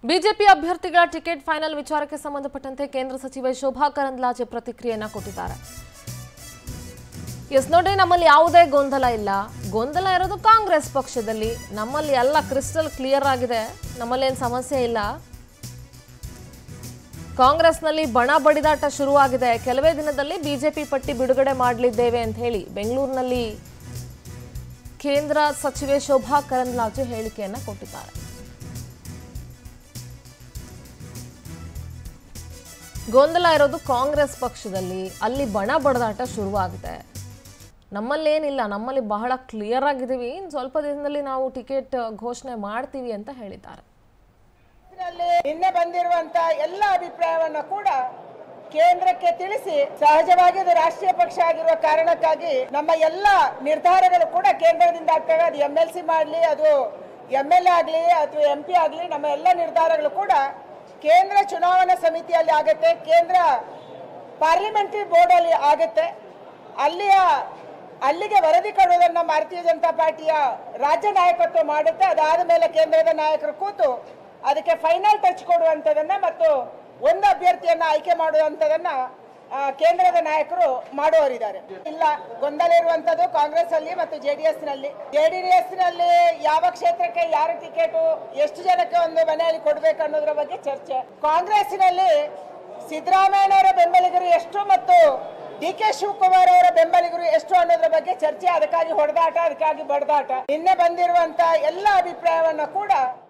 BJP ಅಭ್ಯರ್ಥಿಗಳ ticket final ವಿಚಾರಕ್ಕೆ ಸಂಬಂಧಪಟ್ಟಂತೆ ಕೇಂದ್ರ ಸಚಿವೆ ಶೋಭಾ ಕರಂದ್ಲಾಜೆ ಪ್ರತಿಕ್ರಿಯೆಯನ್ನ ಕೊಟ್ಟಿದ್ದಾರೆ ಎಸ್ ನೋಡಿ ನಮ್ಮಲ್ಲಿ ಯಾವುದೇ ಗೊಂದಲ ಇಲ್ಲ ಗೊಂದಲ ಇರೋದು ಕಾಂಗ್ರೆಸ್ ಪಕ್ಷದಲ್ಲಿ ನಮ್ಮಲ್ಲಿ ಎಲ್ಲ ಕ್ರಿಸ್ಟಲ್ ಕ್ಲಿಯರ್ ಆಗಿದೆ ನಮ್ಮಲ್ಲಿ ಏನು ಸಮಸ್ಯೆ ಇಲ್ಲ ಕಾಂಗ್ರೆಸ್ನಲ್ಲಿ ಬಣ ಬಡಿದಾಟ ಶುರುವಾಗಿದೆ ಕೆಲವೇ ದಿನದಲ್ಲಿ ಬಿಜೆಪಿ ಪಟ್ಟಿ ಬಿಡುಗಡೆ ಮಾಡಲಿದ್ದೇವೆ ಅಂತ ಹೇಳಿ ಬೆಂಗಳೂರಿನಲ್ಲಿ ಕೇಂದ್ರ ಸಚಿವೆ ಶೋಭಾ ಕರಂದ್ಲಾಜೆ ಹೇಳಿಕೆಯನ್ನ ಕೊಟ್ಟಿದ್ದಾರೆ ಗೊಂದಲ ಇರೋದು ಕಾಂಗ್ರೆಸ್ ಪಕ್ಷದಲ್ಲಿ ಅಲ್ಲಿ ಬಣ ಬಡದಾಟ ಶುರುವಾಗಿದೆ ನಮ್ಮಲ್ಲೇನಿಲ್ಲ ನಮ್ಮಲ್ಲಿ ಬಹಳ ಕ್ಲಿಯರ್ ಆಗಿದ್ದೀವಿ ಇನ್ನು ಸ್ವಲ್ಪ ದಿನದಲ್ಲಿ ನಾವು ಟಿಕೆಟ್ ಘೋಷಣೆ ಮಾಡ್ತೀವಿ ಅಂತ ಹೇಳಿದ್ದಾರೆ ಇದರಲ್ಲಿ ನಿನ್ನೆ ಬಂದಿರುವಂತ ಎಲ್ಲ ಅಭಿಪ್ರಾಯವನ್ನ ಕೂಡ ಕೇಂದ್ರಕ್ಕೆ ತಿಳಿಸಿ ಸಹಜವಾಗಿ ಅದು ರಾಷ್ಟ್ರೀಯ ಪಕ್ಷ ಆಗಿರುವ ಕಾರಣಕ್ಕಾಗಿ ನಮ್ಮ ಎಲ್ಲ ನಿರ್ಧಾರಗಳು ಕೂಡ ಕೇಂದ್ರದಿಂದ ಆಗ್ತವೆ ಅದು ಎಂ ಎಲ್ ಸಿ ಮಾಡಲಿ ಅದು ಎಂ ಎಲ್ ಎ ಆಗಲಿ ಅಥವಾ ಎಂ ಪಿ ಆಗಲಿ ನಮ್ಮ ಎಲ್ಲ ನಿರ್ಧಾರಗಳು ಕೂಡ ಕೇಂದ್ರ ಚುನಾವಣಾ ಸಮಿತಿಯಲ್ಲಿ ಆಗುತ್ತೆ ಕೇಂದ್ರ ಪಾರ್ಲಿಮೆಂಟರಿ ಬೋರ್ಡ್ ಅಲ್ಲಿ ಆಗುತ್ತೆ ಅಲ್ಲಿಯ ಅಲ್ಲಿಗೆ ವರದಿ ಕೊಡುವುದನ್ನು ಭಾರತೀಯ ಜನತಾ ಪಾರ್ಟಿಯ ರಾಜ್ಯ ನಾಯಕತ್ವ ಮಾಡುತ್ತೆ ಅದಾದ ಮೇಲೆ ಕೇಂದ್ರದ ನಾಯಕರು ಕೂತು ಅದಕ್ಕೆ ಫೈನಲ್ ಟಚ್ ಕೊಡುವಂಥದ್ದನ್ನ ಮತ್ತು ಒಂದು ಅಭ್ಯರ್ಥಿಯನ್ನ ಆಯ್ಕೆ ಮಾಡುವಂಥದ್ದನ್ನ ಆ, ಕೇಂದ್ರದ ನಾಯಕರು ಮಾಡುವವರಿದ್ದಾರೆ ಇಲ್ಲ ಗೊಂದಲ ಇರುವಂತದ್ದು ಕಾಂಗ್ರೆಸ್ ಅಲ್ಲಿ ಮತ್ತು ಜೆಡಿಎಸ್ ನಲ್ಲಿ ಜೆಡಿಎಸ್ ನಲ್ಲಿ ಯಾವ ಕ್ಷೇತ್ರಕ್ಕೆ ಯಾರ ಟಿಕೆಟ್ ಎಷ್ಟು ಜನಕ್ಕೆ ಒಂದು ಮನೆಯಲ್ಲಿ ಕೊಡ್ಬೇಕು ಅನ್ನೋದ್ರ ಬಗ್ಗೆ ಚರ್ಚೆ ಕಾಂಗ್ರೆಸ್ಸಿನಲ್ಲಿ ಸಿದ್ದರಾಮಯ್ಯನವರ ಬೆಂಬಲಿಗರು ಎಷ್ಟು ಮತ್ತು ಡಿ ಕೆ ಶಿವಕುಮಾರ್ ಅವರ ಬೆಂಬಲಿಗರು ಎಷ್ಟು ಅನ್ನೋದ್ರ ಬಗ್ಗೆ ಚರ್ಚೆ ಅದಕ್ಕಾಗಿ ಹೊಡೆದಾಟ ಅದಕ್ಕಾಗಿ ಬಡದಾಟ ನಿನ್ನೆ ಬಂದಿರುವಂತ ಎಲ್ಲ ಅಭಿಪ್ರಾಯವನ್ನ ಕೂಡ